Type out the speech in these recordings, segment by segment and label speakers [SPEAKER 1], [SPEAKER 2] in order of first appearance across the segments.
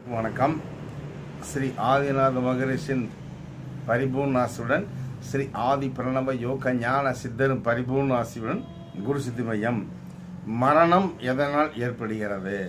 [SPEAKER 1] வணக்கம் ஸ்ரீ ஆதிநாத மகரிஷின் பரிபூர்ணாசியுடன் ஸ்ரீ ஆதி பிரணவ யோக ஞான சித்தரும் பரிபூர்ணாசியுடன் குரு சித்தி மையம் மரணம் எதனால் ஏற்படுகிறது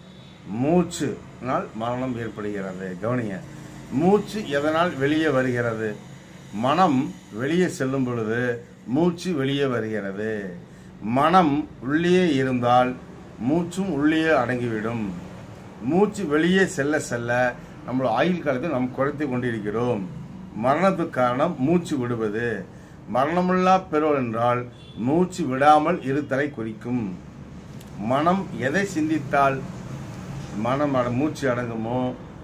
[SPEAKER 1] மூச்சுனால் மரணம் ஏற்படுகிறது கவனிங்க மூச்சு எதனால் வெளியே வருகிறது மனம் வெளியே செல்லும் பொழுது மூச்சு வெளியே வருகிறது மனம் உள்ளே இருந்தால் மூச்சும் உள்ளே அடங்கிவிடும் மூச்சு வெளியே செல்ல செல்ல நம்மளோட ஆயுள் காலத்தை நாம் குறைத்து கொண்டிருக்கிறோம் மரணத்துக்கு காரணம் மூச்சு விடுவது மரணமில்லா பெறுவல் என்றால் மூச்சு விடாமல் இருத்தலை குறிக்கும் மனம் எதை சிந்தித்தால் மனம் அட- மூச்சு அடங்குமோ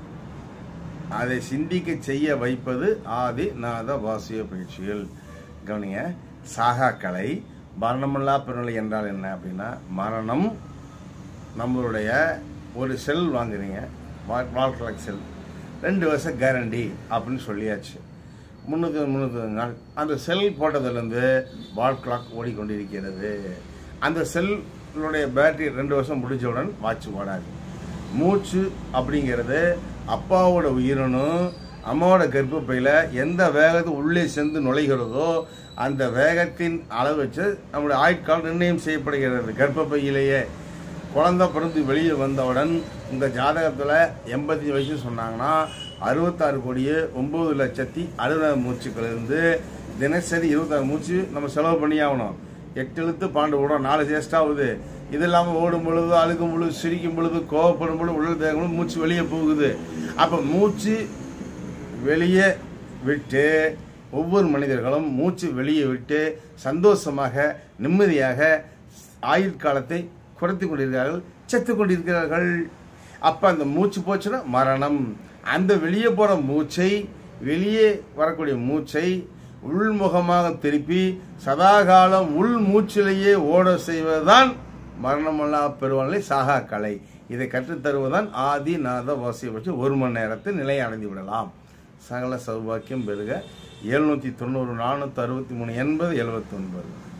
[SPEAKER 1] அதை சிந்திக்க செய்ய வைப்பது ஆதி நாத வாசிய பயிற்சிகள் கவனிங்க சாகா கலை மரணமில்லா பெருநிலை என்றால் என்ன அப்படின்னா மரணம் நம்மளுடைய ஒரு செல் வாங்குறீங்க வால் கிளாக் செல் ரெண்டு வருஷம் கேரண்டி அப்படின்னு சொல்லியாச்சு முந்நூற்றி முந்நூற்றி நாள் அந்த செல் போட்டதுலேருந்து வால் கிளாக் ஓடிக்கொண்டிருக்கிறது அந்த செல்லுடைய பேட்டரி ரெண்டு வருஷம் முடிஞ்சவுடன் வாட்ச் ஓடாது மூச்சு அப்படிங்கிறது அப்பாவோட உயிரணும் அம்மாவோட கர்ப்பப்பையில் எந்த வேகத்தை உள்ளே சென்று நுழைகிறதோ அந்த வேகத்தின் அளவு வச்சு நம்முடைய ஆயுட்கால் நிர்ணயம் செய்யப்படுகிறது கர்ப்பப்பையிலேயே குழந்தை பிறந்து வெளியே வந்தவுடன் இந்த ஜாதகத்தில் எண்பத்தி வயசு சொன்னாங்கன்னா அறுபத்தாறு கோடியே ஒம்பது லட்சத்தி அறுபதாயிரம் மூச்சுக்கள் இருந்து தினசரி இருபத்தாறு மூச்சு நம்ம செலவு பண்ணி ஆகணும் எட்டு எழுத்து பாண்டு ஓடும் நாலு சேஸ்ட் ஆகுது இது இல்லாமல் ஓடும் பொழுது அழுகும் பொழுது சிரிக்கும் பொழுது கோவப்படும் பொழுது உடல் தேகம் பொழுது மூச்சு வெளியே போகுது அப்போ மூச்சு வெளியே விட்டு ஒவ்வொரு மனிதர்களும் மூச்சு வெளியே விட்டு சந்தோஷமாக நிம்மதியாக ஆயுள் காலத்தை குறைத்து கொண்டிருக்கிறார்கள் செத்து கொண்டிருக்கிறார்கள் அப்ப அந்த மூச்சு போச்சுன்னா மரணம் அந்த வெளியே போற மூச்சை வெளியே வரக்கூடிய மூச்சை உள்முகமாக திருப்பி சதாகாலம் உள் மூச்சிலேயே ஓட செய்வதுதான் மரணமல்லா பெருவானிலை சாகா கலை இதை கற்றுத்தருவதுதான் ஆதி நாத வாசியை பற்றி ஒரு மணி நேரத்தில் நிலை அடைந்து விடலாம் சகல சௌபாக்கியம் பெருக எழுநூத்தி தொண்ணூறு நானூற்றி அறுபத்தி மூணு எண்பது எழுபத்தி ஒன்பது